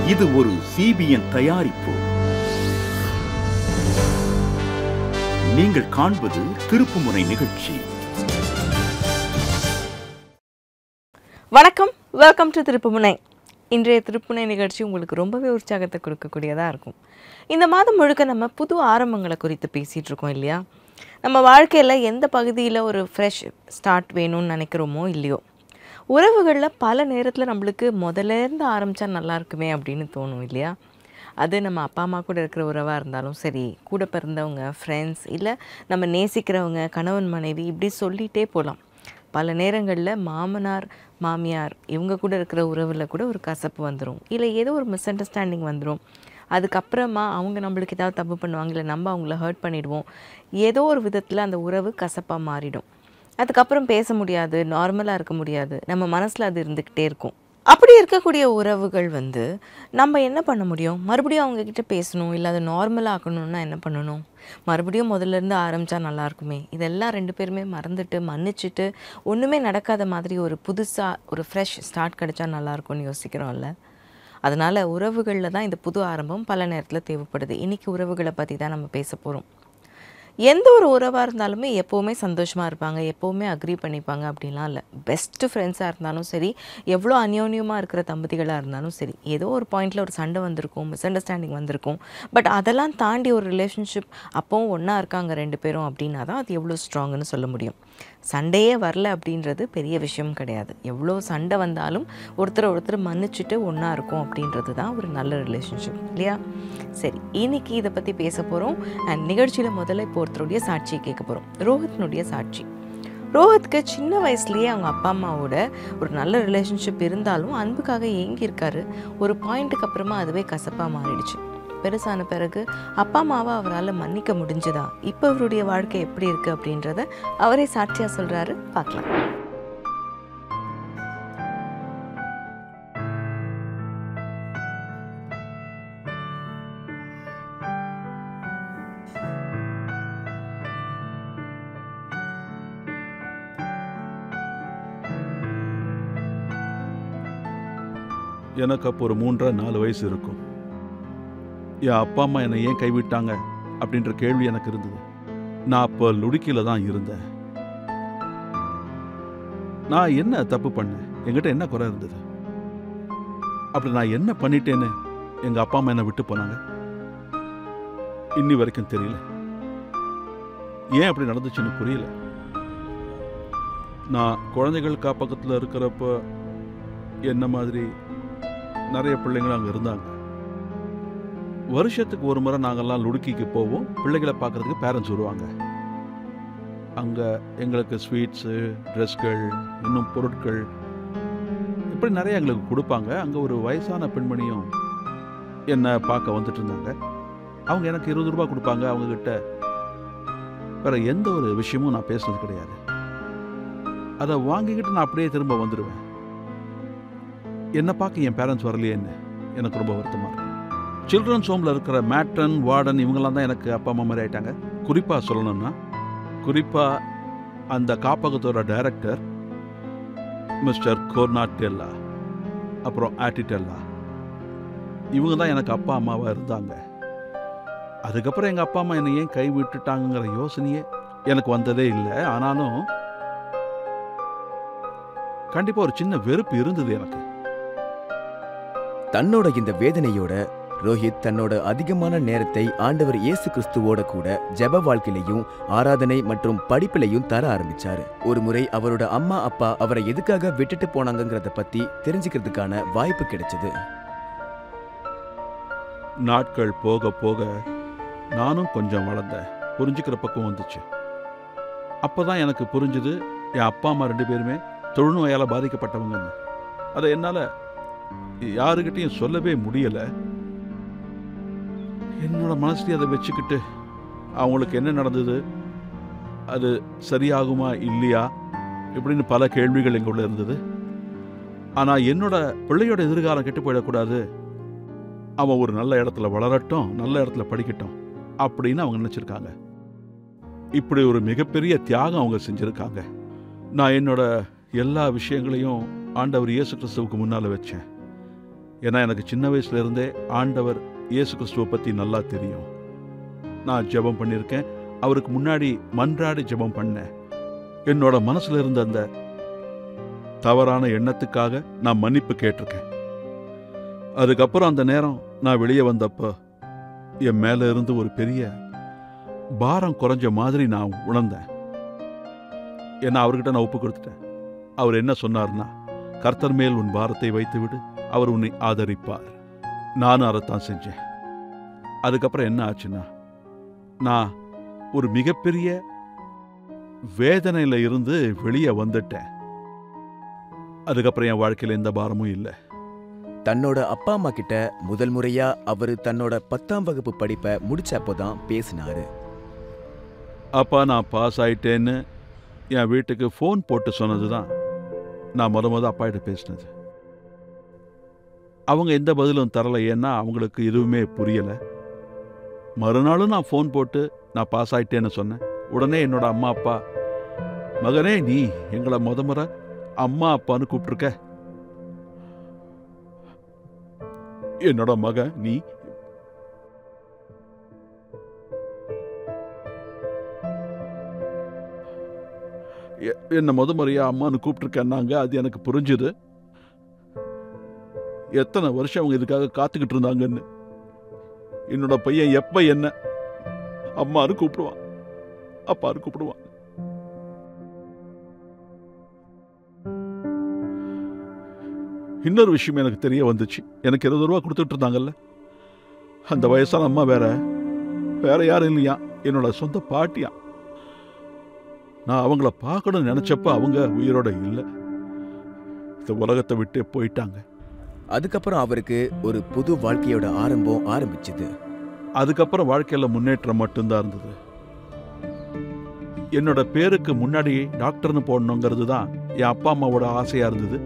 இது ஒரு சிபிஎன் தயாரிப்பு நீங்கள் காண்பது திருப்புமுனை நிகழ்ச்சி வணக்கம் வெல்கம் டு திருப்புமுனை இன்றைய திருப்புனை நிகழ்ச்சி உங்களுக்கு ரொம்பவே உற்சாகத்தை கொடுக்கக்கூடியதாக இருக்கும் இந்த மாதம் முழுக்க நம்ம புது ஆரம்பங்களை குறித்து பேசிகிட்டு இருக்கோம் இல்லையா நம்ம வாழ்க்கையில் எந்த பகுதியில் ஒரு ஃப்ரெஷ் ஸ்டார்ட் வேணும்னு நினைக்கிறோமோ இல்லையோ உறவுகளில் பல நேரத்தில் நம்மளுக்கு முதல்ல இருந்து ஆரம்பித்தா நல்லா இருக்குமே அப்படின்னு தோணும் இல்லையா அது நம்ம அப்பா அம்மா கூட இருக்கிற உறவாக இருந்தாலும் சரி கூட பிறந்தவங்க ஃப்ரெண்ட்ஸ் இல்லை நம்ம நேசிக்கிறவங்க கணவன் மனைவி இப்படி சொல்லிகிட்டே போகலாம் பல நேரங்களில் மாமனார் மாமியார் இவங்க கூட இருக்கிற உறவில் கூட ஒரு கசப்பு வந்துடும் இல்லை ஏதோ ஒரு மிஸ் அண்டர்ஸ்டாண்டிங் வந்துடும் அதுக்கப்புறமா அவங்க நம்மளுக்கு ஏதாவது தப்பு பண்ணுவாங்க இல்லை நம்ம அவங்கள ஹர்ட் பண்ணிடுவோம் ஏதோ ஒரு விதத்தில் அந்த உறவு கசப்பாக மாறிடும் அதுக்கப்புறம் பேச முடியாது நார்மலாக இருக்க முடியாது நம்ம மனசில் அது இருந்துக்கிட்டே இருக்கும் அப்படி இருக்கக்கூடிய உறவுகள் வந்து நம்ம என்ன பண்ண முடியும் மறுபடியும் அவங்க கிட்ட பேசணும் இல்லை அதை நார்மலாக ஆக்கணும்னா என்ன பண்ணணும் மறுபடியும் முதல்ல இருந்து ஆரம்பித்தா நல்லா இருக்குமே இதெல்லாம் ரெண்டு பேருமே மறந்துட்டு மன்னிச்சிட்டு ஒன்றுமே நடக்காத மாதிரி ஒரு புதுசாக ஒரு ஃப்ரெஷ் ஸ்டார்ட் கிடைச்சா நல்லா இருக்கும்னு யோசிக்கிறோம்ல அதனால் உறவுகளில் தான் இந்த புது ஆரம்பம் பல நேரத்தில் தேவைப்படுது இன்றைக்கி உறவுகளை பற்றி தான் நம்ம பேச போகிறோம் எந்த ஒரு உறவாக இருந்தாலுமே எப்போவுமே சந்தோஷமாக இருப்பாங்க எப்போவுமே அக்ரி பண்ணிப்பாங்க அப்படிலாம் இல்லை பெஸ்ட்டு ஃப்ரெண்ட்ஸாக இருந்தாலும் சரி எவ்வளோ அந்யோன்யமாக இருக்கிற தம்பதிகளாக இருந்தாலும் சரி ஏதோ ஒரு பாயிண்டில் ஒரு சண்டை வந்திருக்கும் மிஸ் அண்டர்ஸ்டாண்டிங் வந்திருக்கும் பட் அதெல்லாம் தாண்டி ஒரு ரிலேஷன்ஷிப் அப்போவும் ஒன்றா இருக்காங்க ரெண்டு பேரும் அப்படின்னா தான் அது எவ்வளோ ஸ்ட்ராங்குன்னு சொல்ல முடியும் சண்டையே வரல அப்படின்றது பெரிய விஷயம் கிடையாது எவ்வளோ சண்டை வந்தாலும் ஒருத்தர் ஒருத்தர் மன்னிச்சுட்டு ஒன்றா இருக்கும் அப்படின்றது தான் ஒரு நல்ல ரிலேஷன்ஷிப் இல்லையா சரி இன்னைக்கு இதை பற்றி பேச போகிறோம் அண்ட் நிகழ்ச்சியில் முதல்ல இப்போ ஒருத்தருடைய சாட்சியை கேட்க போகிறோம் ரோஹித்னுடைய சாட்சி ரோஹித்க்கு சின்ன வயசுலேயே அவங்க அப்பா அம்மாவோட ஒரு நல்ல ரிலேஷன்ஷிப் இருந்தாலும் அன்புக்காக ஏங்கியிருக்காரு ஒரு பாயிண்ட்டுக்கு அப்புறமா அதுவே கசப்பாக மாறிடுச்சு பெருசான பிறகு அப்பா அம்மாவை அவரால் மன்னிக்க முடிஞ்சதா இப்போ அவருடைய வாழ்க்கை எப்படி இருக்குது அப்படின்றத அவரே சாட்சியாக சொல்கிறாரு பார்க்கலாம் எனக்கு அப்போ ஒரு மூன்றரை நாலு வயசு இருக்கும் என் அப்பா அம்மா என்னை ஏன் கைவிட்டாங்க அப்படின்ற கேள்வி எனக்கு இருந்தது நான் அப்போ லுடுக்கில தான் இருந்தேன் நான் என்ன தப்பு பண்ணேன் என்கிட்ட என்ன குறை இருந்தது அப்படி நான் என்ன பண்ணிட்டேன்னு எங்க அப்பா அம்மா என்னை விட்டு போனாங்க இன்னி வரைக்கும் தெரியல ஏன் அப்படி நடந்துச்சுன்னு புரியல நான் குழந்தைகள் காப்பகத்தில் இருக்கிறப்ப என்ன மாதிரி நிறைய பிள்ளைங்களும் அங்கே இருந்தாங்க வருஷத்துக்கு ஒரு முறை நாங்கெல்லாம் லுடுக்கிக்கு போவோம் பிள்ளைகளை பார்க்கறதுக்கு பேரண்ட்ஸ் வருவாங்க அங்கே எங்களுக்கு ஸ்வீட்ஸு ட்ரெஸ்கள் இன்னும் பொருட்கள் இப்படி நிறைய எங்களுக்கு கொடுப்பாங்க அங்கே ஒரு வயசான பெண்மணியும் என்னை பார்க்க வந்துட்டு இருந்தாங்க அவங்க எனக்கு இருபது ரூபாய் கொடுப்பாங்க அவங்கக்கிட்ட வேற எந்த ஒரு விஷயமும் நான் பேசுனது கிடையாது அதை வாங்கிக்கிட்டு நான் அப்படியே திரும்ப வந்துடுவேன் என்னை பார்க்க என் பேரண்ட்ஸ் வரலையேன்னு எனக்கு ரொம்ப வருத்தமாக இருக்கும் சில்ட்ரன்ஸ் ஹோமில் இருக்கிற மேட்டன் வார்டன் இவங்கெல்லாம் தான் எனக்கு அப்பா அம்மா மாதிரி ஆயிட்டாங்க குறிப்பாக சொல்லணும்னா குறிப்பாக அந்த காப்பகத்தோட டைரக்டர் மிஸ்டர் கோர்னாட்டெல்லா அப்புறம் ஆட்டிடெல்லா இவங்க தான் எனக்கு அப்பா அம்மாவாக இருந்தாங்க அதுக்கப்புறம் எங்கள் அப்பா அம்மா என்னை ஏன் கை விட்டுட்டாங்கங்கிற யோசனையே எனக்கு வந்ததே இல்லை ஆனாலும் கண்டிப்பாக ஒரு சின்ன வெறுப்பு இருந்தது எனக்கு தன்னோட இந்த வேதனையோட ரோஹித் தன்னோட அதிகமான நேரத்தை ஆண்டவர் இயேசு கிறிஸ்துவோட கூட ஜெப வாழ்க்கையிலையும் ஆராதனை மற்றும் படிப்பிலையும் தர ஆரம்பிச்சாரு ஒரு முறை அவரோட அம்மா அப்பா அவரை எதுக்காக விட்டுட்டு போனாங்கங்கிறத பத்தி தெரிஞ்சுக்கிறதுக்கான வாய்ப்பு கிடைச்சது நாட்கள் போக போக நானும் கொஞ்சம் வளர்ந்தேன் புரிஞ்சுக்கிற பக்கம் வந்துச்சு அப்பதான் எனக்கு புரிஞ்சுது என் அப்பா அம்மா ரெண்டு பேருமே தொழுநோயால் பாதிக்கப்பட்டவங்கன்னு அதை என்னால் யாருக்கிட்டையும் சொல்லவே முடியலை என்னோட மனசுலேயே அதை வச்சுக்கிட்டு அவங்களுக்கு என்ன நடந்தது அது சரியாகுமா இல்லையா இப்படின்னு பல கேள்விகள் எங்களுள்ள இருந்தது ஆனால் என்னோட பிள்ளையோட எதிர்காலம் கெட்டு போயிடக்கூடாது அவன் ஒரு நல்ல இடத்துல வளரட்டும் நல்ல இடத்துல படிக்கட்டும் அப்படின்னு அவங்க நினச்சிருக்காங்க இப்படி ஒரு மிகப்பெரிய தியாகம் அவங்க செஞ்சுருக்காங்க நான் என்னோட எல்லா விஷயங்களையும் ஆண்டவர் இயேசு கிறிஸ்துவுக்கு முன்னால் வச்சேன் ஏன்னா எனக்கு சின்ன வயசுல இருந்தே ஆண்டவர் இயேசு கிறிஸ்துவை பற்றி நல்லா தெரியும் நான் ஜெபம் பண்ணியிருக்கேன் அவருக்கு முன்னாடி மன்றாடி ஜெபம் பண்ணேன் என்னோட மனசுல இருந்த அந்த தவறான எண்ணத்துக்காக நான் மன்னிப்பு கேட்டிருக்கேன் அதுக்கப்புறம் அந்த நேரம் நான் வெளியே வந்தப்போ என் மேல இருந்து ஒரு பெரிய பாரம் குறைஞ்ச மாதிரி நான் உணர்ந்தேன் ஏன்னா அவர்கிட்ட நான் ஒப்பு கொடுத்துட்டேன் அவர் என்ன சொன்னார்னா கர்த்தர் மேல் உன் பாரத்தை வைத்து விடு அவர் உன்னை ஆதரிப்பார் நானும் அதைத்தான் செஞ்சேன் அதுக்கப்புறம் என்ன ஆச்சுன்னா நான் ஒரு மிகப்பெரிய வேதனையில இருந்து வெளியே வந்துட்டேன் அதுக்கப்புறம் என் வாழ்க்கையில எந்த பாரமும் இல்லை தன்னோட அப்பா அம்மா கிட்ட முதல் முறையா அவரு தன்னோட பத்தாம் வகுப்பு படிப்பை முடிச்சப்போ தான் பேசினாரு அப்பா நான் பாஸ் ஆயிட்டேன்னு என் வீட்டுக்கு ஃபோன் போட்டு சொன்னது தான் நான் முத முத அப்பாகிட்ட பேசினது அவங்க எந்த பதிலும் தரல ஏன்னா அவங்களுக்கு எதுவுமே புரியலை மறுநாளும் நான் ஃபோன் போட்டு நான் பாஸ் ஆயிட்டேன்னு சொன்னேன் உடனே என்னோட அம்மா அப்பா மகனே நீ எங்களை முத முறை அம்மா அப்பான்னு கூப்பிட்டுருக்க என்னோட மகன் நீ எ- என்னை முத முறையா அம்மான்னு கூப்பிட்டுருக்கேன்னாங்க அது எனக்கு புரிஞ்சுது எத்தனை வருஷம் அவங்க இதுக்காக காத்துக்கிட்டு இருந்தாங்கன்னு என்னோட பையன் எப்ப என்ன அம்மான்னு கூப்பிடுவான் அப்பான்னு கூப்பிடுவான் இன்னொரு விஷயம் எனக்கு தெரிய வந்துச்சு எனக்கு இருபது ரூபா கொடுத்துட்டு இருந்தாங்கல்ல அந்த வயசான அம்மா வேற வேற யாரும் இல்லையா என்னோட சொந்த பாட்டியா நான் அவங்கள பார்க்கணும்னு நினைச்சப்ப அவங்க உயிரோட இல்லை இந்த உலகத்தை விட்டே போயிட்டாங்க அதுக்கப்புறம் அவருக்கு ஒரு புது வாழ்க்கையோட ஆரம்பம் ஆரம்பிச்சுது அதுக்கப்புறம் வாழ்க்கையில முன்னேற்றம் மட்டும்தான் இருந்தது என்னோட பேருக்கு முன்னாடி டாக்டர்னு போடணுங்கிறது தான் என் அப்பா அம்மாவோட ஆசையா இருந்தது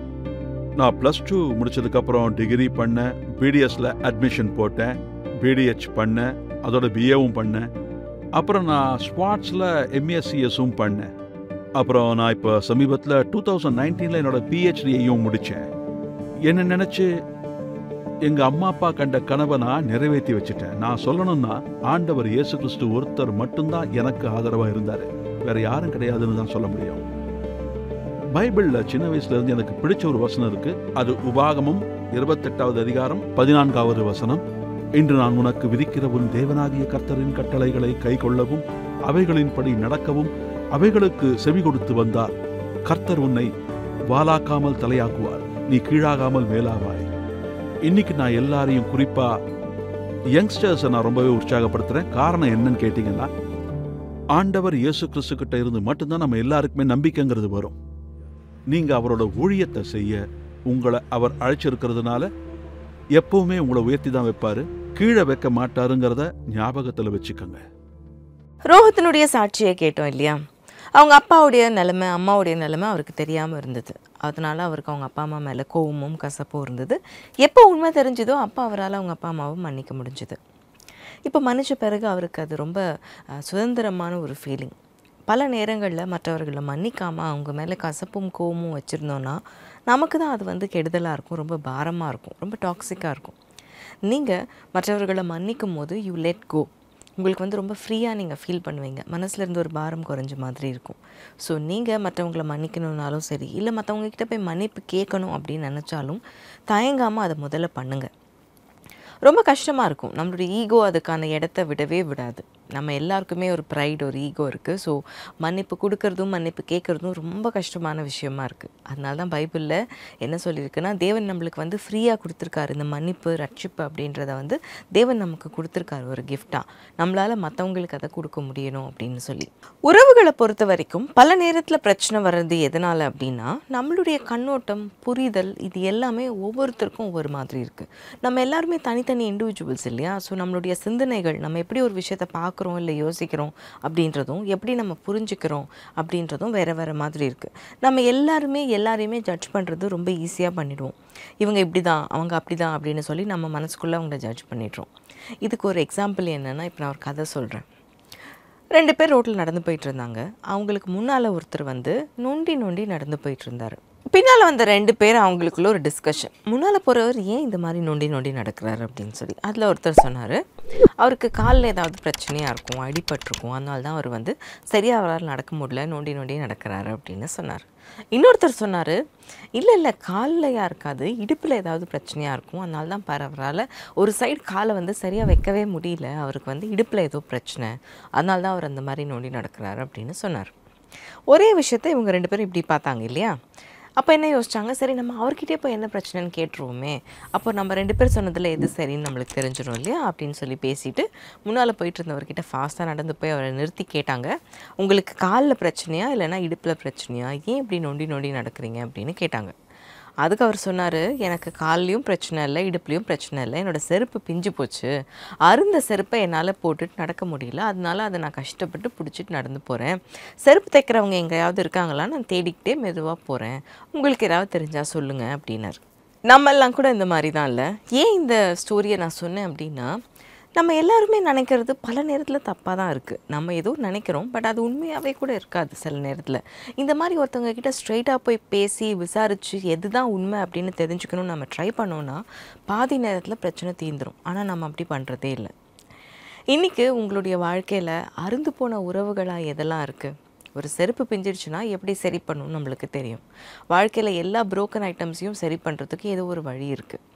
நான் ப்ளஸ் டூ முடிச்சதுக்கப்புறம் டிகிரி பண்ணேன் பிடிஎஸ்ல அட்மிஷன் போட்டேன் பிடிஹெச் பண்ணேன் அதோட பிஏவும் பண்ணேன் அப்புறம் நான் ஸ்பாட்ஸில் எம்எஸ்சிஎஸும் பண்ணேன் அப்புறம் நான் இப்போ சமீபத்தில் டூ தௌசண்ட் நைன்டீனில் என்னோட பிஹெச்டியையும் முடித்தேன் என்ன நினச்சி எங்க அம்மா அப்பா கண்ட கனவை நான் நிறைவேற்றி வச்சுட்டேன் நான் சொல்லணும்னா ஆண்டவர் இயேசு கிறிஸ்து ஒருத்தர் மட்டும்தான் எனக்கு ஆதரவா இருந்தாரு வேற யாரும் கிடையாதுன்னு தான் சொல்ல முடியும் பைபிள்ல சின்ன வயசுல இருந்து எனக்கு பிடிச்ச ஒரு வசனம் இருக்கு அது உபாகமம் இருபத்தெட்டாவது அதிகாரம் பதினான்காவது வசனம் இன்று நான் உனக்கு விதிக்கிற உன் தேவனாகிய கர்த்தரின் கட்டளைகளை கை கொள்ளவும் அவைகளின்படி நடக்கவும் அவைகளுக்கு செவி கொடுத்து வந்தார் கர்த்தர் உன்னை வாலாக்காமல் தலையாக்குவார் நீ கீழாகாமல் மேலாவாய் இன்னைக்கு நான் எல்லாரையும் குறிப்பா யங்ஸ்டர்ஸை நான் ரொம்பவே உற்சாகப்படுத்துறேன் காரணம் என்னன்னு கேட்டிங்கன்னா ஆண்டவர் இயேசு கிறிஸ்து கிட்ட இருந்து மட்டும்தான் நம்ம எல்லாருக்குமே நம்பிக்கைங்கிறது வரும் நீங்க அவரோட ஊழியத்தை செய்ய உங்களை அவர் அழைச்சிருக்கிறதுனால எப்பவுமே உங்களை உயர்த்தி தான் வைப்பாரு கீழே வைக்க மாட்டாருங்கிறத ஞாபகத்துல வச்சுக்கோங்க ரோஹத்தினுடைய சாட்சியை கேட்டோம் இல்லையா அவங்க அப்பாவுடைய நிலைமை அம்மாவுடைய நிலைமை அவருக்கு தெரியாமல் இருந்தது அதனால அவருக்கு அவங்க அப்பா அம்மா மேலே கோவமும் கசப்பும் இருந்தது எப்போ உண்மை தெரிஞ்சதோ அப்போ அவரால் அவங்க அப்பா அம்மாவை மன்னிக்க முடிஞ்சது இப்போ மன்னிச்ச பிறகு அவருக்கு அது ரொம்ப அஹ், சுதந்திரமான ஒரு ஃபீலிங் பல நேரங்களில் மற்றவர்களை மன்னிக்காமல் அவங்க மேலே கசப்பும் கோவமும் வச்சுருந்தோன்னா நமக்கு தான் அது வந்து கெடுதலாக இருக்கும் ரொம்ப பாரமாக இருக்கும் ரொம்ப டாக்ஸிக்காக இருக்கும் நீங்கள் மற்றவர்களை மன்னிக்கும் போது யூ லெட் கோ உங்களுக்கு வந்து ரொம்ப ஃப்ரீயாக நீங்கள் ஃபீல் பண்ணுவீங்க மனசுல இருந்து ஒரு பாரம் குறைஞ்ச மாதிரி இருக்கும் ஸோ நீங்கள் மற்றவங்களை மன்னிக்கணும்னாலும் சரி இல்லை மற்றவங்க கிட்ட போய் மன்னிப்பு கேட்கணும் அப்படின்னு நினச்சாலும் தயங்காமல் அதை முதல்ல பண்ணுங்கள் ரொம்ப கஷ்டமாக இருக்கும் நம்மளுடைய ஈகோ அதுக்கான இடத்த விடவே விடாது நம்ம எல்லாருக்குமே ஒரு ப்ரைட் ஒரு ஈகோ இருக்குது ஸோ மன்னிப்பு கொடுக்கறதும் மன்னிப்பு கேட்குறதும் ரொம்ப கஷ்டமான விஷயமா இருக்குது அதனால தான் பைபிளில் என்ன சொல்லியிருக்குன்னா தேவன் நம்மளுக்கு வந்து ஃப்ரீயாக கொடுத்துருக்காரு இந்த மன்னிப்பு ரட்சிப்பு அப்படின்றத வந்து தேவன் நமக்கு கொடுத்துருக்காரு ஒரு கிஃப்டாக நம்மளால் மற்றவங்களுக்கு அதை கொடுக்க முடியணும் அப்படின்னு சொல்லி உறவுகளை பொறுத்த வரைக்கும் பல நேரத்தில் பிரச்சனை வர்றது எதனால் அப்படின்னா நம்மளுடைய கண்ணோட்டம் புரிதல் இது எல்லாமே ஒவ்வொருத்தருக்கும் ஒவ்வொரு மாதிரி இருக்குது நம்ம எல்லாருமே தனித்தனி இண்டிவிஜுவல்ஸ் இல்லையா ஸோ நம்மளுடைய சிந்தனைகள் நம்ம எப்படி ஒரு விஷயத்தை பார்க்குறோம் இல்லை யோசிக்கிறோம் அப்படின்றதும் எப்படி நம்ம புரிஞ்சுக்கிறோம் அப்படின்றதும் வேறு வேறு மாதிரி இருக்குது நம்ம எல்லாருமே எல்லாரையுமே ஜட்ஜ் பண்ணுறது ரொம்ப ஈஸியாக பண்ணிடுவோம் இவங்க இப்படி தான் அவங்க அப்படி தான் அப்படின்னு சொல்லி நம்ம மனசுக்குள்ளே அவங்கள ஜட்ஜ் பண்ணிடுறோம் இதுக்கு ஒரு எக்ஸாம்பிள் என்னென்னா இப்போ நான் ஒரு கதை சொல்கிறேன் ரெண்டு பேர் ரோட்டில் நடந்து போயிட்டு இருந்தாங்க அவங்களுக்கு முன்னால் ஒருத்தர் வந்து நொண்டி நொண்டி நடந்து போயிட்டு இருந்தார் பின்னால் வந்த ரெண்டு பேர் அவங்களுக்குள்ள ஒரு டிஸ்கஷன் முன்னால் போகிறவர் ஏன் இந்த மாதிரி நொண்டி நொண்டி நடக்கிறாரு அப்படின்னு சொல்லி அதில் ஒருத்தர் சொன்னார் அவருக்கு காலில் ஏதாவது பிரச்சனையாக இருக்கும் அடிபட்டிருக்கும் அதனால தான் அவர் வந்து சரியாக அவரால் நடக்க முடியல நொண்டி நொண்டி நடக்கிறாரு அப்படின்னு சொன்னார் இன்னொருத்தர் சொன்னார் இல்லை இல்லை காலில் இருக்காது இடுப்பில் ஏதாவது பிரச்சனையாக இருக்கும் அதனால தான் பாரு அவரால் ஒரு சைடு காலை வந்து சரியாக வைக்கவே முடியல அவருக்கு வந்து இடுப்பில் ஏதோ பிரச்சனை அதனால தான் அவர் அந்த மாதிரி நொண்டி நடக்கிறாரு அப்படின்னு சொன்னார் ஒரே விஷயத்தை இவங்க ரெண்டு பேரும் இப்படி பார்த்தாங்க இல்லையா அப்போ என்ன யோசிச்சாங்க சரி நம்ம அவர்கிட்டயே போய் என்ன பிரச்சனைன்னு கேட்டுருவோமே அப்போ நம்ம ரெண்டு பேர் சொன்னதில் எது சரின்னு நம்மளுக்கு தெரிஞ்சிடும் இல்லையா அப்படின்னு சொல்லி பேசிட்டு முன்னால் போயிட்டு இருந்தவர்கிட்ட ஃபாஸ்ட்டாக நடந்து போய் அவரை நிறுத்தி கேட்டாங்க உங்களுக்கு காலில் பிரச்சனையா இல்லைன்னா இடுப்பில் பிரச்சனையா ஏன் இப்படி நொண்டி நொண்டி நடக்கிறீங்க அப்படின்னு கேட்டாங்க அதுக்கு அவர் சொன்னார் எனக்கு கால்லையும் பிரச்சனை இல்லை இடுப்புலையும் பிரச்சனை இல்லை என்னோட செருப்பு பிஞ்சு போச்சு அருந்த செருப்பை என்னால் போட்டுட்டு நடக்க முடியல அதனால அதை நான் கஷ்டப்பட்டு பிடிச்சிட்டு நடந்து போகிறேன் செருப்பு தைக்கிறவங்க எங்கேயாவது இருக்காங்களா நான் தேடிக்கிட்டே மெதுவாக போகிறேன் உங்களுக்கு ஏதாவது தெரிஞ்சால் சொல்லுங்கள் அப்படின்னாரு நம்ம எல்லாம் கூட இந்த மாதிரி தான் இல்லை ஏன் இந்த ஸ்டோரியை நான் சொன்னேன் அப்படின்னா நம்ம எல்லாருமே நினைக்கிறது பல நேரத்தில் தப்பாக தான் இருக்குது நம்ம ஏதோ நினைக்கிறோம் பட் அது உண்மையாகவே கூட இருக்காது சில நேரத்தில் இந்த மாதிரி ஒருத்தவங்க கிட்ட ஸ்ட்ரைட்டாக போய் பேசி விசாரித்து எதுதான் உண்மை அப்படின்னு தெரிஞ்சுக்கணும்னு நம்ம ட்ரை பண்ணோன்னா பாதி நேரத்தில் பிரச்சனை தீந்துரும் ஆனால் நம்ம அப்படி பண்ணுறதே இல்லை இன்றைக்கி உங்களுடைய வாழ்க்கையில் அருந்து போன உறவுகளாக எதெல்லாம் இருக்குது ஒரு செருப்பு பிஞ்சிடுச்சுன்னா எப்படி சரி பண்ணணும்னு நம்மளுக்கு தெரியும் வாழ்க்கையில் எல்லா புரோக்கன் ஐட்டம்ஸையும் சரி பண்ணுறதுக்கு ஏதோ ஒரு வழி இருக்குது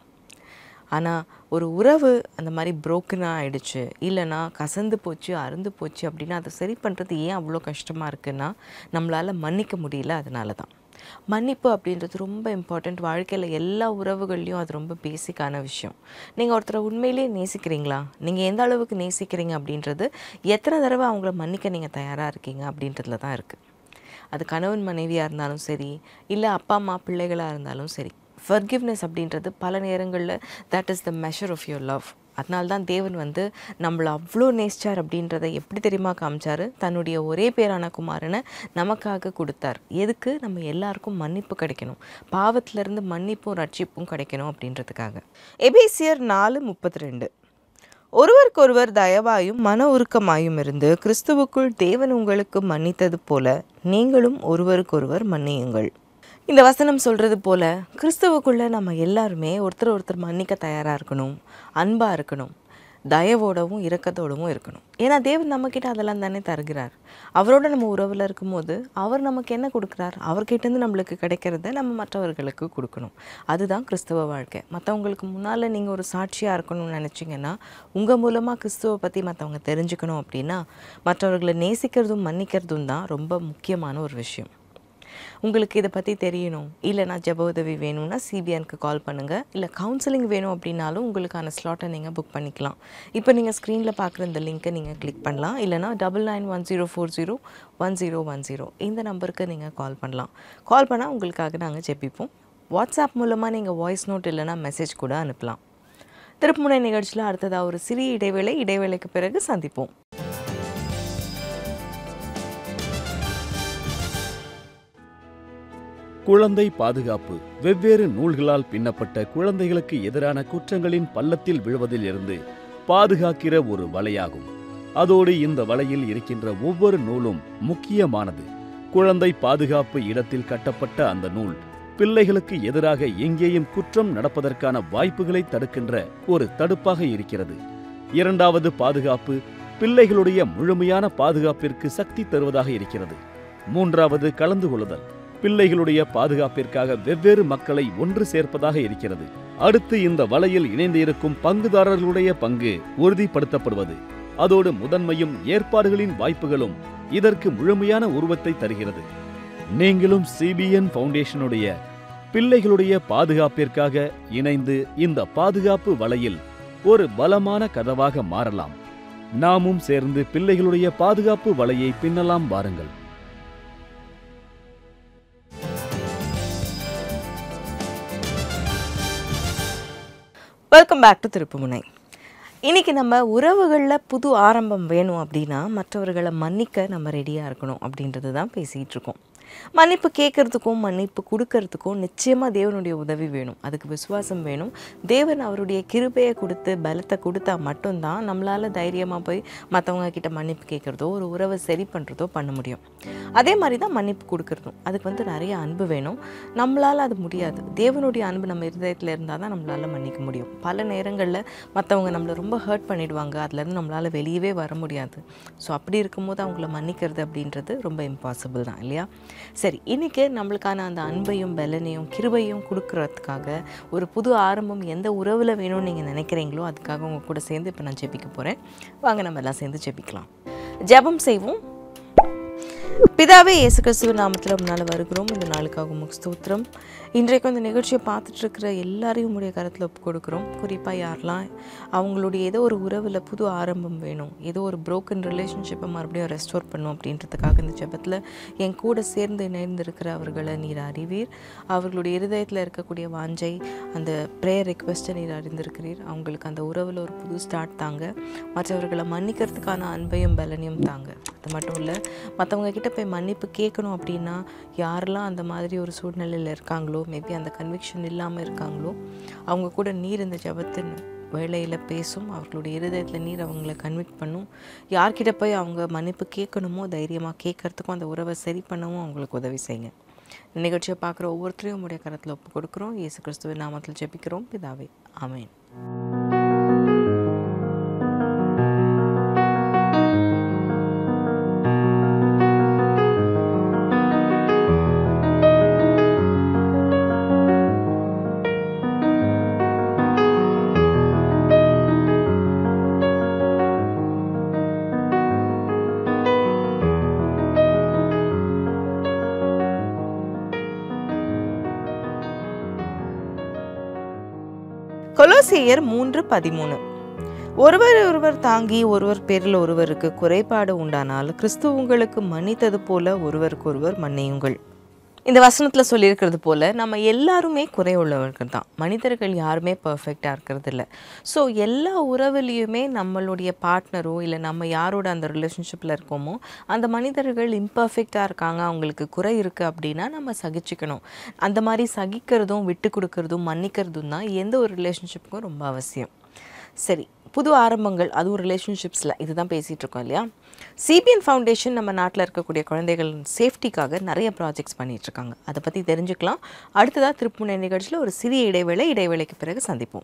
ஆனால் ஒரு உறவு அந்த மாதிரி புரோக்கனாக ஆயிடுச்சு இல்லைன்னா கசந்து போச்சு அருந்து போச்சு அப்படின்னா அதை சரி பண்ணுறது ஏன் அவ்வளோ கஷ்டமாக இருக்குன்னா நம்மளால் மன்னிக்க முடியல அதனால தான் மன்னிப்பு அப்படின்றது ரொம்ப இம்பார்ட்டண்ட் வாழ்க்கையில் எல்லா உறவுகள்லையும் அது ரொம்ப பேசிக்கான விஷயம் நீங்கள் ஒருத்தரை உண்மையிலேயே நேசிக்கிறீங்களா நீங்கள் எந்த அளவுக்கு நேசிக்கிறீங்க அப்படின்றது எத்தனை தடவை அவங்கள மன்னிக்க நீங்கள் தயாராக இருக்கீங்க அப்படின்றதுல தான் இருக்குது அது கணவன் மனைவியாக இருந்தாலும் சரி இல்லை அப்பா அம்மா பிள்ளைகளாக இருந்தாலும் சரி ஃபர்கிவ்னஸ் அப்படின்றது பல நேரங்களில் that is the measure of your love அதனால தான் தேவன் வந்து நம்மளை அவ்வளோ நேசிச்சார் அப்படின்றத எப்படி தெரியுமா காமிச்சாரு தன்னுடைய ஒரே பேரான குமாரனை நமக்காக கொடுத்தார் எதுக்கு நம்ம எல்லாருக்கும் மன்னிப்பு கிடைக்கணும் பாவத்திலிருந்து மன்னிப்பும் ரட்சிப்பும் கிடைக்கணும் அப்படின்றதுக்காக எபேசியர் நாலு முப்பத்தி ரெண்டு ஒருவருக்கொருவர் தயவாயும் மன உருக்கமாயும் இருந்து கிறிஸ்துவுக்குள் தேவன் உங்களுக்கு மன்னித்தது போல நீங்களும் ஒருவருக்கொருவர் மன்னியுங்கள் இந்த வசனம் சொல்கிறது போல கிறிஸ்துவுக்குள்ளே நம்ம எல்லாருமே ஒருத்தர் ஒருத்தர் மன்னிக்க தயாராக இருக்கணும் அன்பாக இருக்கணும் தயவோடவும் இரக்கத்தோடவும் இருக்கணும் ஏன்னா தேவன் நம்மக்கிட்ட அதெல்லாம் தானே தருகிறார் அவரோட நம்ம உறவில் இருக்கும்போது அவர் நமக்கு என்ன கொடுக்குறார் அவர்கிட்டேருந்து நம்மளுக்கு கிடைக்கிறத நம்ம மற்றவர்களுக்கு கொடுக்கணும் அதுதான் கிறிஸ்துவ வாழ்க்கை மற்றவங்களுக்கு முன்னால் நீங்கள் ஒரு சாட்சியாக இருக்கணும்னு நினச்சிங்கன்னா உங்கள் மூலமாக கிறிஸ்துவை பற்றி மற்றவங்க தெரிஞ்சுக்கணும் அப்படின்னா மற்றவர்களை நேசிக்கிறதும் மன்னிக்கிறதும் தான் ரொம்ப முக்கியமான ஒரு விஷயம் உங்களுக்கு இதை பற்றி தெரியணும் இல்லைனா ஜெப உதவி வேணும்னா சிபிஎனுக்கு கால் பண்ணுங்கள் இல்லை கவுன்சிலிங் வேணும் அப்படின்னாலும் உங்களுக்கான ஸ்லாட்டை நீங்கள் புக் பண்ணிக்கலாம் இப்போ நீங்கள் ஸ்க்ரீனில் பார்க்குற இந்த லிங்க்கை நீங்கள் கிளிக் பண்ணலாம் இல்லைனா double nine one zero four zero one zero one zero இந்த நம்பருக்கு நீங்கள் கால் பண்ணலாம் கால் பண்ணால் உங்களுக்காக நாங்கள் ஜெபிப்போம் வாட்ஸ்அப் மூலமாக நீங்கள் வாய்ஸ் நோட் இல்லைனா மெசேஜ் கூட அனுப்பலாம் திருப்புமுனை நிகழ்ச்சியில் அடுத்ததாக ஒரு சிறிய இடைவேளை இடைவேளைக்கு பிறகு சந்திப்போம் குழந்தை பாதுகாப்பு வெவ்வேறு நூல்களால் பின்னப்பட்ட குழந்தைகளுக்கு எதிரான குற்றங்களின் பள்ளத்தில் விழுவதில் இருந்து பாதுகாக்கிற ஒரு வலையாகும் அதோடு இந்த வலையில் இருக்கின்ற ஒவ்வொரு நூலும் முக்கியமானது குழந்தை பாதுகாப்பு இடத்தில் கட்டப்பட்ட அந்த நூல் பிள்ளைகளுக்கு எதிராக எங்கேயும் குற்றம் நடப்பதற்கான வாய்ப்புகளை தடுக்கின்ற ஒரு தடுப்பாக இருக்கிறது இரண்டாவது பாதுகாப்பு பிள்ளைகளுடைய முழுமையான பாதுகாப்பிற்கு சக்தி தருவதாக இருக்கிறது மூன்றாவது கலந்து கொள்ளுதல் பிள்ளைகளுடைய பாதுகாப்பிற்காக வெவ்வேறு மக்களை ஒன்று சேர்ப்பதாக இருக்கிறது அடுத்து இந்த வலையில் இணைந்து இருக்கும் பங்குதாரர்களுடைய பங்கு உறுதிப்படுத்தப்படுவது அதோடு முதன்மையும் ஏற்பாடுகளின் வாய்ப்புகளும் இதற்கு முழுமையான உருவத்தை தருகிறது நீங்களும் சிபிஎன் ஃபவுண்டேஷனுடைய பிள்ளைகளுடைய பாதுகாப்பிற்காக இணைந்து இந்த பாதுகாப்பு வலையில் ஒரு பலமான கதவாக மாறலாம் நாமும் சேர்ந்து பிள்ளைகளுடைய பாதுகாப்பு வலையை பின்னலாம் வாருங்கள் வெல்கம் பேக் டு திருப்புமுனை இன்னைக்கு நம்ம உறவுகளில் புது ஆரம்பம் வேணும் அப்படின்னா மற்றவர்களை மன்னிக்க நம்ம ரெடியாக இருக்கணும் அப்படின்றது தான் பேசிகிட்டு இருக்கோம் மன்னிப்பு கேட்கறதுக்கும் மன்னிப்பு கொடுக்கறதுக்கும் நிச்சயமாக தேவனுடைய உதவி வேணும் அதுக்கு விசுவாசம் வேணும் தேவன் அவருடைய கிருபையை கொடுத்து பலத்தை கொடுத்தா மட்டும்தான் நம்மளால் தைரியமாக போய் மற்றவங்க கிட்ட மன்னிப்பு கேட்குறதோ ஒரு உறவை சரி பண்ணுறதோ பண்ண முடியும் அதே மாதிரி தான் மன்னிப்பு கொடுக்கறதும் அதுக்கு வந்து நிறைய அன்பு வேணும் நம்மளால் அது முடியாது தேவனுடைய அன்பு நம்ம இருதயத்தில் இருந்தால் தான் நம்மளால் மன்னிக்க முடியும் பல நேரங்களில் மற்றவங்க நம்மளை ரொம்ப ஹர்ட் பண்ணிடுவாங்க அதுலேருந்து நம்மளால் வெளியவே வர முடியாது ஸோ அப்படி இருக்கும்போது அவங்கள மன்னிக்கிறது அப்படின்றது ரொம்ப இம்பாசிபிள் தான் இல்லையா சரி இன்றைக்கி நம்மளுக்கான அந்த அன்பையும் பலனையும் கிருபையும் கொடுக்கறதுக்காக ஒரு புது ஆரம்பம் எந்த உறவில் வேணும்னு நீங்கள் நினைக்கிறீங்களோ அதுக்காக உங்கள் கூட சேர்ந்து இப்போ நான் ஜெபிக்க போகிறேன் வாங்க நம்ம எல்லாம் சேர்ந்து ஜெபிக்கலாம் ஜெபம் செய்வோம் பிதாவே இயேசு கிறிஸ்துவ நாமத்தில் முன்னால் வருகிறோம் இந்த நாளுக்காக உமக்கு ஸ்தோத்திரம் இன்றைக்கு இந்த நிகழ்ச்சியை பார்த்துட்டு இருக்கிற எல்லாரையும் உடைய கருத்தில் ஒப்பு கொடுக்குறோம் குறிப்பாக யாரெல்லாம் அவங்களுடைய ஏதோ ஒரு உறவில் புது ஆரம்பம் வேணும் ஏதோ ஒரு broken ரிலேஷன்ஷிப்பை மறுபடியும் ரெஸ்டோர் பண்ணும் அப்படின்றதுக்காக இந்த ஜெபத்தில் என் கூட சேர்ந்து இணைந்திருக்கிற அவர்களை நீர் அறிவீர் அவர்களுடைய இருதயத்தில் இருக்கக்கூடிய வாஞ்சை அந்த ப்ரேயர் ரெக்வெஸ்ட்டை நீர் அறிந்திருக்கிறீர் அவங்களுக்கு அந்த உறவில் ஒரு புது ஸ்டார்ட் தாங்க மற்றவர்களை மன்னிக்கிறதுக்கான அன்பையும் பலனையும் தாங்க அது மட்டும் இல்லை மற்றவங்க கிட்ட போய் மன்னிப்பு கேட்கணும் அப்படின்னா யாரெல்லாம் அந்த மாதிரி ஒரு சூழ்நிலையில் இருக்காங்களோ மேபி அந்த கன்விக்ஷன் இல்லாமல் இருக்காங்களோ அவங்க கூட நீர் இந்த ஜபத்தின் வேலையில் பேசும் அவர்களுடைய இருதயத்தில் நீர் அவங்கள கன்விக்ட் பண்ணும் யார்கிட்ட போய் அவங்க மன்னிப்பு கேட்கணுமோ தைரியமாக கேட்கறதுக்கும் அந்த உறவை சரி பண்ணவும் அவங்களுக்கு உதவி செய்யுங்க இந்த நிகழ்ச்சியை பார்க்குற ஒவ்வொருத்தரையும் உடைய கரத்தில் ஒப்பு கொடுக்குறோம் இயேசு கிறிஸ்துவின் நாமத்தில் ஜெபிக்கிறோம் பிதாவே ஆமென் கொலோசியர் மூன்று பதிமூணு ஒருவர் ஒருவர் தாங்கி ஒருவர் பேரில் ஒருவருக்கு குறைபாடு உண்டானால் கிறிஸ்து உங்களுக்கு மன்னித்தது போல ஒருவருக்கொருவர் மன்னியுங்கள் இந்த வசனத்தில் சொல்லியிருக்கிறது போல நம்ம எல்லாருமே குறை உள்ளவர்கள் தான் மனிதர்கள் யாருமே பர்ஃபெக்டாக இருக்கிறது இல்லை ஸோ எல்லா உறவுலேயுமே நம்மளுடைய பார்ட்னரோ இல்லை நம்ம யாரோட அந்த ரிலேஷன்ஷிப்பில் இருக்கோமோ அந்த மனிதர்கள் இம்பர்ஃபெக்டாக இருக்காங்க அவங்களுக்கு குறை இருக்குது அப்படின்னா நம்ம சகிச்சுக்கணும் அந்த மாதிரி சகிக்கிறதும் விட்டு கொடுக்கறதும் மன்னிக்கிறதும் தான் எந்த ஒரு ரிலேஷன்ஷிப்புக்கும் ரொம்ப அவசியம் சரி புது ஆரம்பங்கள் அதுவும் ரிலேஷன்ஷிப்ஸில் இதுதான் பேசிகிட்டு இருக்கோம் இல்லையா சிபிஎன் ஃபவுண்டேஷன் நம்ம நாட்டில் இருக்கக்கூடிய குழந்தைகள் சேஃப்டிக்காக நிறைய ப்ராஜெக்ட்ஸ் பண்ணிகிட்ருக்காங்க அதை பற்றி தெரிஞ்சுக்கலாம் அடுத்ததாக திருப்புனை நிகழ்ச்சியில் ஒரு சிறிய இடைவேளை இடைவேளைக்கு பிறகு சந்திப்போம்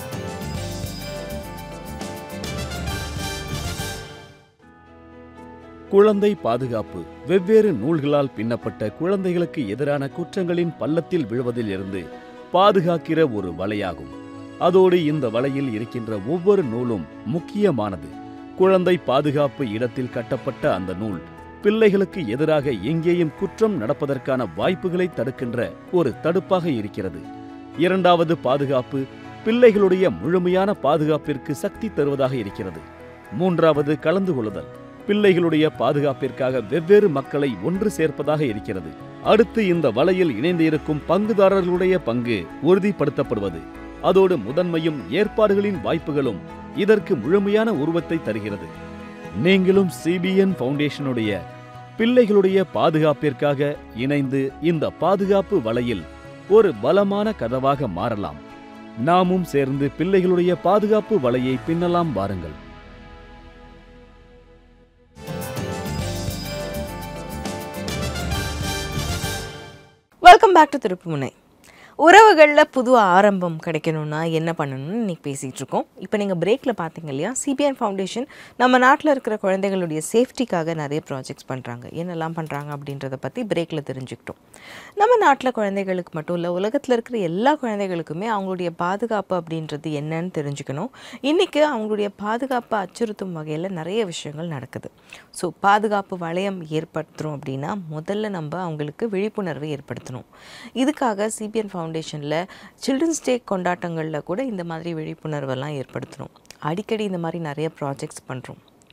குழந்தை பாதுகாப்பு வெவ்வேறு நூல்களால் பின்னப்பட்ட குழந்தைகளுக்கு எதிரான குற்றங்களின் பள்ளத்தில் விழுவதில் இருந்து பாதுகாக்கிற ஒரு வலையாகும் அதோடு இந்த வலையில் இருக்கின்ற ஒவ்வொரு நூலும் முக்கியமானது குழந்தை பாதுகாப்பு இடத்தில் கட்டப்பட்ட அந்த நூல் பிள்ளைகளுக்கு எதிராக எங்கேயும் குற்றம் நடப்பதற்கான வாய்ப்புகளை தடுக்கின்ற ஒரு தடுப்பாக இருக்கிறது இரண்டாவது பாதுகாப்பு பிள்ளைகளுடைய முழுமையான பாதுகாப்பிற்கு சக்தி தருவதாக இருக்கிறது மூன்றாவது கலந்து கொள்ளுதல் பிள்ளைகளுடைய பாதுகாப்பிற்காக வெவ்வேறு மக்களை ஒன்று சேர்ப்பதாக இருக்கிறது அடுத்து இந்த வலையில் இணைந்து இருக்கும் பங்குதாரர்களுடைய பங்கு உறுதிப்படுத்தப்படுவது அதோடு முதன்மையும் ஏற்பாடுகளின் வாய்ப்புகளும் இதற்கு முழுமையான உருவத்தை தருகிறது நீங்களும் சிபிஎன் ஃபவுண்டேஷனுடைய பிள்ளைகளுடைய பாதுகாப்பிற்காக இணைந்து இந்த பாதுகாப்பு வலையில் ஒரு பலமான கதவாக மாறலாம் நாமும் சேர்ந்து பிள்ளைகளுடைய பாதுகாப்பு வலையை பின்னலாம் வாருங்கள் வெல்கம் பேக் டு திருப்புமுனை உறவுகளில் புது ஆரம்பம் கிடைக்கணும்னா என்ன பண்ணணும்னு இன்னைக்கு பேசிகிட்டு இருக்கோம் இப்போ நீங்கள் பிரேக்கில் பார்த்தீங்க இல்லையா சிபிஎன் ஃபவுண்டேஷன் நம்ம நாட்டில் இருக்கிற குழந்தைகளுடைய சேஃப்டிக்காக நிறைய ப்ராஜெக்ட்ஸ் பண்ணுறாங்க என்னெல்லாம் பண்ணுறாங்க அப்படின்றத பற்றி பிரேக்கில் தெரிஞ்சுக்கிட்டோம் நம்ம நாட்டில் குழந்தைகளுக்கு மட்டும் இல்லை உலகத்தில் இருக்கிற எல்லா குழந்தைகளுக்குமே அவங்களுடைய பாதுகாப்பு அப்படின்றது என்னன்னு தெரிஞ்சுக்கணும் இன்றைக்கி அவங்களுடைய பாதுகாப்பை அச்சுறுத்தும் வகையில் நிறைய விஷயங்கள் நடக்குது ஸோ பாதுகாப்பு வளையம் ஏற்படுத்துகிறோம் அப்படின்னா முதல்ல நம்ம அவங்களுக்கு விழிப்புணர்வை ஏற்படுத்தணும் இதுக்காக சிபிஎன் ஃபவுண்டேஷனில் சில்ட்ரன்ஸ் டே கொண்டாட்டங்களில் கூட இந்த மாதிரி விழிப்புணர்வெல்லாம் ஏற்படுத்தணும் அடிக்கடி இந்த மாதிரி நிறைய ப்ராஜெக்ட்ஸ் பண்ணுறோம்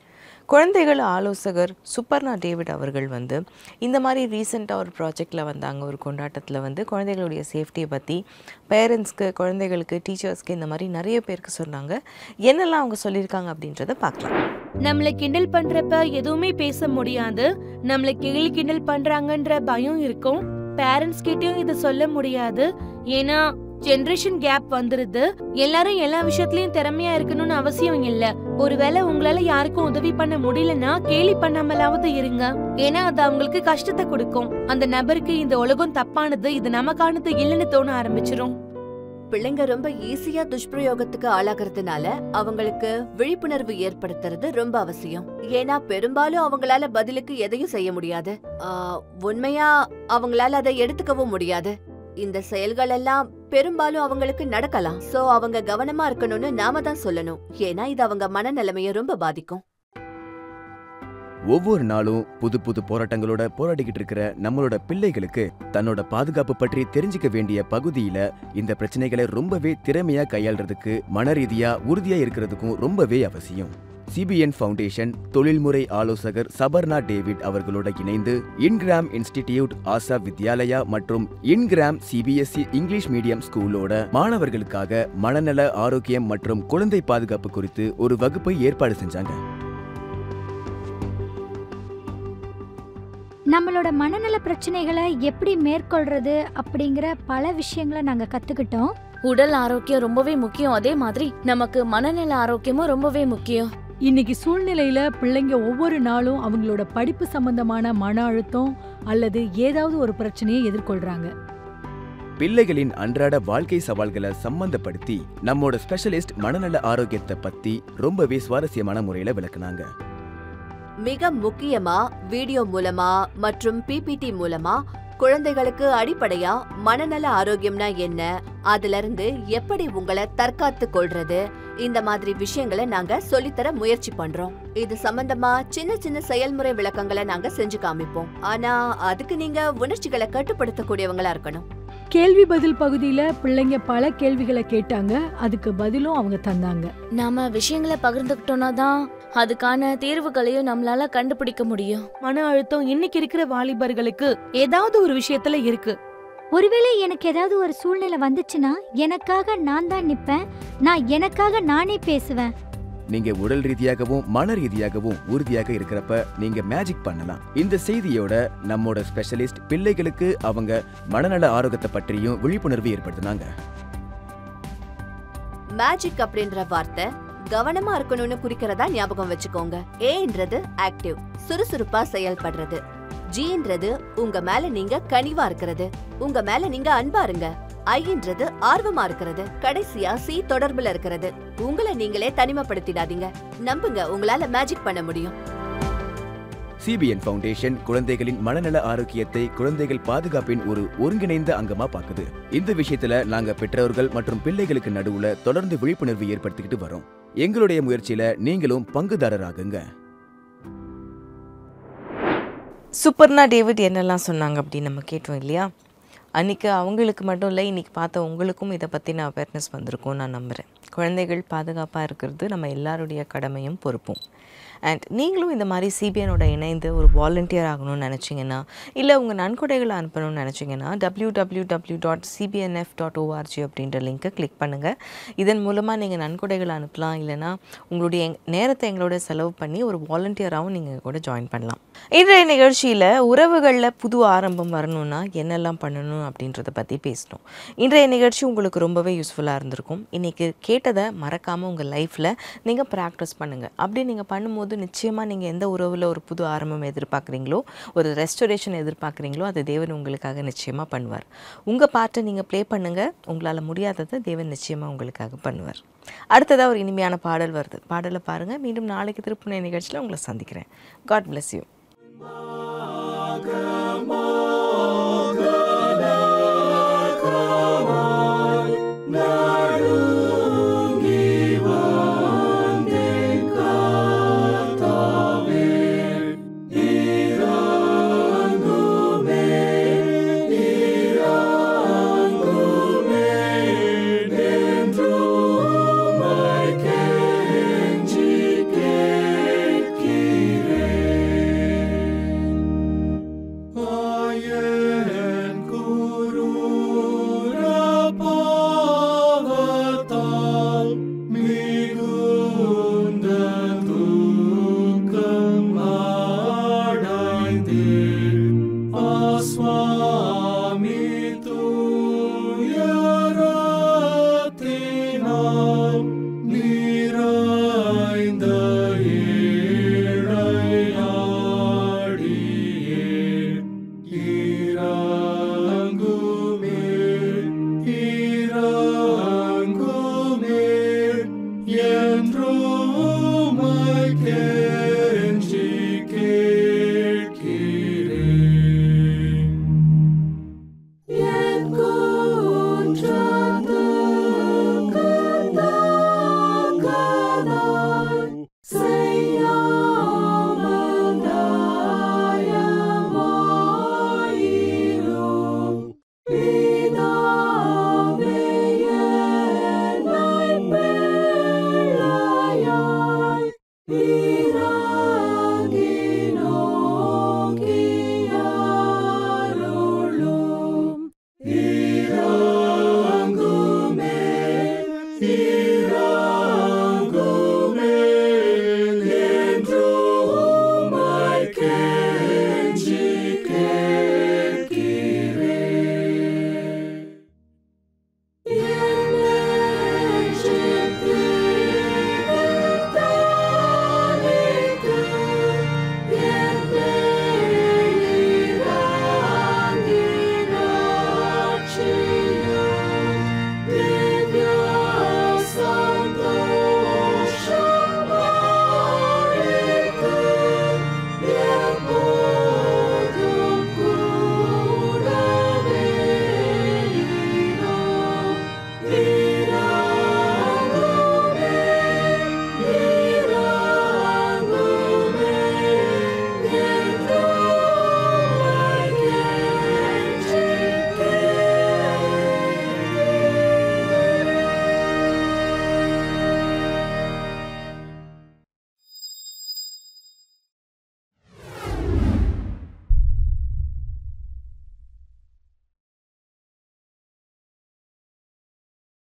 குழந்தைகள் ஆலோசகர் சுப்பர்ணா டேவிட் அவர்கள் வந்து இந்த மாதிரி ரீசெண்டாக ஒரு ப்ராஜெக்டில் வந்தாங்க ஒரு கொண்டாட்டத்தில் வந்து குழந்தைகளுடைய சேஃப்டியை பற்றி பேரண்ட்ஸ்க்கு குழந்தைகளுக்கு டீச்சர்ஸ்க்கு இந்த மாதிரி நிறைய பேருக்கு சொன்னாங்க என்னெல்லாம் அவங்க சொல்லியிருக்காங்க அப்படின்றத பார்க்கலாம் நம்மள கிண்டல் பண்றப்ப எதுவுமே பேச முடியாது நம்மள கேலி கிண்டல் பண்றாங்கன்ற பயம் இருக்கும் பேரண்ட்ஸ் கிட்டயும் இத சொல்ல முடியாது ஏன்னா ஜெனரேஷன் கேப் வந்துருது எல்லாரும் எல்லா விஷயத்துலயும் திறமையா இருக்கணும்னு அவசியம் இல்ல ஒருவேளை உங்களால யாருக்கும் உதவி பண்ண முடியலன்னா கேலி பண்ணாமலாவது இருங்க ஏன்னா அது அவங்களுக்கு கஷ்டத்தை கொடுக்கும் அந்த நபருக்கு இந்த உலகம் தப்பானது இது நமக்கானது இல்லைன்னு தோண ஆரம்பிச்சிரும் பிள்ளைங்க ரொம்ப ஈஸியா துஷ்பிரயோகத்துக்கு ஆளாகிறதுனால அவங்களுக்கு விழிப்புணர்வு ஏற்படுத்துறது ரொம்ப அவசியம் ஏன்னா பெரும்பாலும் அவங்களால பதிலுக்கு எதையும் செய்ய முடியாது ஆ, உண்மையா அவங்களால அதை எடுத்துக்கவும் முடியாது இந்த செயல்கள் எல்லாம் பெரும்பாலும் அவங்களுக்கு நடக்கலாம் சோ அவங்க கவனமா இருக்கணும்னு நாம தான் சொல்லணும் ஏன்னா இது அவங்க மனநிலைமைய ரொம்ப பாதிக்கும் ஒவ்வொரு நாளும் புது புது போராட்டங்களோட போராடிக்கிட்டு இருக்கிற நம்மளோட பிள்ளைகளுக்கு தன்னோட பாதுகாப்பு பற்றி தெரிஞ்சுக்க வேண்டிய பகுதியில இந்த பிரச்சனைகளை ரொம்பவே திறமையா கையாள்றதுக்கு மன ரீதியா உறுதியா இருக்கிறதுக்கும் ரொம்பவே அவசியம் சிபிஎன் ஃபவுண்டேஷன் தொழில்முறை ஆலோசகர் சபர்னா டேவிட் அவர்களோட இணைந்து இன்கிராம் இன்ஸ்டிடியூட் ஆசா வித்யாலயா மற்றும் இன்கிராம் சிபிஎஸ்இ இங்கிலீஷ் மீடியம் ஸ்கூலோட மாணவர்களுக்காக மனநல ஆரோக்கியம் மற்றும் குழந்தை பாதுகாப்பு குறித்து ஒரு வகுப்பை ஏற்பாடு செஞ்சாங்க நம்மளோட மனநல பிரச்சனைகளை எப்படி மேற்கொள்றது அப்படிங்கிற பல விஷயங்களை நாங்கள் கற்றுக்கிட்டோம் உடல் ஆரோக்கியம் ரொம்பவே முக்கியம் அதே மாதிரி நமக்கு மனநல ஆரோக்கியமும் ரொம்பவே முக்கியம் இன்னைக்கு சூழ்நிலையில பிள்ளைங்க ஒவ்வொரு நாளும் அவங்களோட படிப்பு சம்பந்தமான மன அழுத்தம் அல்லது ஏதாவது ஒரு பிரச்சனையை எதிர்கொள்றாங்க பிள்ளைகளின் அன்றாட வாழ்க்கை சவால்களை சம்பந்தப்படுத்தி நம்மோட ஸ்பெஷலிஸ்ட் மனநல ஆரோக்கியத்தை பத்தி ரொம்பவே சுவாரஸ்யமான முறையில விளக்குனாங்க மிக முக்கியமா வீடியோ மூலமா மற்றும் பிபிடி மூலமா குழந்தைகளுக்கு அடிப்படையா மனநல ஆரோக்கியம்னா என்ன அதுல இருந்து எப்படி உங்களை தற்காத்து கொள்றது இந்த மாதிரி விஷயங்களை நாங்க சொல்லித்தர முயற்சி பண்றோம் இது சம்பந்தமா சின்ன சின்ன செயல்முறை விளக்கங்களை நாங்க செஞ்சு காமிப்போம் ஆனா அதுக்கு நீங்க உணர்ச்சிகளை கட்டுப்படுத்தக்கூடியவங்களா இருக்கணும் கேள்வி பதில் பகுதியில பிள்ளைங்க பல கேள்விகளை கேட்டாங்க அதுக்கு பதிலும் அவங்க தந்தாங்க நாம விஷயங்களை பகிர்ந்துக்கிட்டோம்னா தான் அதுக்கான தீர்வுகளையும் நம்மளால கண்டுபிடிக்க முடியும் மன அழுத்தம் இன்னைக்கு இருக்கிற வாலிபர்களுக்கு ஏதாவது ஒரு விஷயத்துல இருக்கு ஒருவேளை எனக்கு ஏதாவது ஒரு சூழ்நிலை வந்துச்சுன்னா எனக்காக நான் தான் நிப்பேன் நான் எனக்காக நானே பேசுவேன் நீங்க உடல் ரீதியாகவும் மன ரீதியாகவும் உறுதியாக இருக்கிறப்ப நீங்க மேஜிக் பண்ணலாம் இந்த செய்தியோட நம்மோட ஸ்பெஷலிஸ்ட் பிள்ளைகளுக்கு அவங்க மனநல ஆரோக்கியத்தை பற்றியும் விழிப்புணர்வு ஏற்படுத்தினாங்க மேஜிக் அப்படின்ற வார்த்தை கவனமா இருக்கணும்னு குறிக்கிறதா ஞாபகம் வச்சுக்கோங்க ஏன்றது ஆக்டிவ் சுறுசுறுப்பா செயல்படுறது ஜின்றது உங்க மேல நீங்க கனிவா இருக்கிறது உங்க மேல நீங்க அன்பா இருங்க ஐன்றது ஆர்வமா இருக்கிறது கடைசியா சி தொடர்புல இருக்கிறது உங்களை நீங்களே தனிமைப்படுத்திடாதீங்க நம்புங்க உங்களால மேஜிக் பண்ண முடியும் சிபிஎன் ஃபவுண்டேஷன் குழந்தைகளின் மனநல ஆரோக்கியத்தை குழந்தைகள் பாதுகாப்பின் ஒரு ஒருங்கிணைந்த அங்கமா பாக்குது இந்த விஷயத்துல நாங்க பெற்றோர்கள் மற்றும் பிள்ளைகளுக்கு நடுவுல தொடர்ந்து விழிப்புணர்வு ஏற்படுத்திக்கிட்டு வரோம் எங்களுடைய முயற்சியில நீங்களும் பங்குதாரராகுங்க சூப்பர்னா டேவிட் என்னெல்லாம் சொன்னாங்க அப்படின்னு நம்ம கேட்டோம் இல்லையா அன்றைக்கி அவங்களுக்கு மட்டும் இல்லை இன்றைக்கி பார்த்த உங்களுக்கும் இதை பற்றின அவேர்னஸ் வந்திருக்கும் நான் நம்புகிறேன் குழந்தைகள் பாதுகாப்பாக இருக்கிறது நம்ம எல்லாருடைய கடமையும் பொறுப்பும் அண்ட் நீங்களும் இந்த மாதிரி சிபிஎனோட இணைந்து ஒரு வாலண்டியர் ஆகணும்னு நினச்சிங்கன்னா இல்லை உங்கள் நன்கொடைகளை அனுப்பணும்னு நினச்சிங்கன்னா W W W dot CBNF dot ORG அப்படின்ற லிங்க்கை கிளிக் பண்ணுங்கள் இதன் மூலமாக நீங்கள் நன்கொடைகளை அனுப்பலாம் இல்லைனா உங்களுடைய எங்- நேரத்தை எங்களோட செலவு பண்ணி ஒரு வாலண்டியராகவும் நீங்கள் கூட ஜாயின் பண்ணலாம் இன்றைய நிகழ்ச்சியில் உறவுகளில் புது ஆரம்பம் வரணும்னா என்னெல்லாம் பண்ணணும் அப்படின்றத பற்றி பேசணும் இன்றைய நிகழ்ச்சி உங்களுக்கு ரொம்பவே யூஸ்ஃபுல்லாக இருந்திருக்கும் இன்றைக்கி கேட்டதை மறக்காமல் உங்கள் லைஃப்பில் நீங்கள் ப்ராக்டிஸ் பண்ணுங்கள் அப்படி நீங்கள் பண்ணும்போது நிச்சயமாக நீங்கள் எந்த உறவில் ஒரு புது ஆரம்பம் எதிர்பார்க்குறீங்களோ ஒரு ரெஸ்டோரேஷன் எதிர்பார்க்குறீங்களோ அதை தேவன் உங்களுக்காக நிச்சயமாக பண்ணுவார் உங்கள் பாட்டை நீங்கள் ப்ளே பண்ணுங்கள் உங்களால் முடியாததை தேவன் நிச்சயமாக உங்களுக்காக பண்ணுவார் அடுத்ததாக ஒரு இனிமையான பாடல் வருது பாடலை பாருங்கள் மீண்டும் நாளைக்கு திருப்புனை நிகழ்ச்சியில் உங்களை சந்திக்கிறேன் காட் bless யூ King. நீராய்ந்த ஏழையாடியே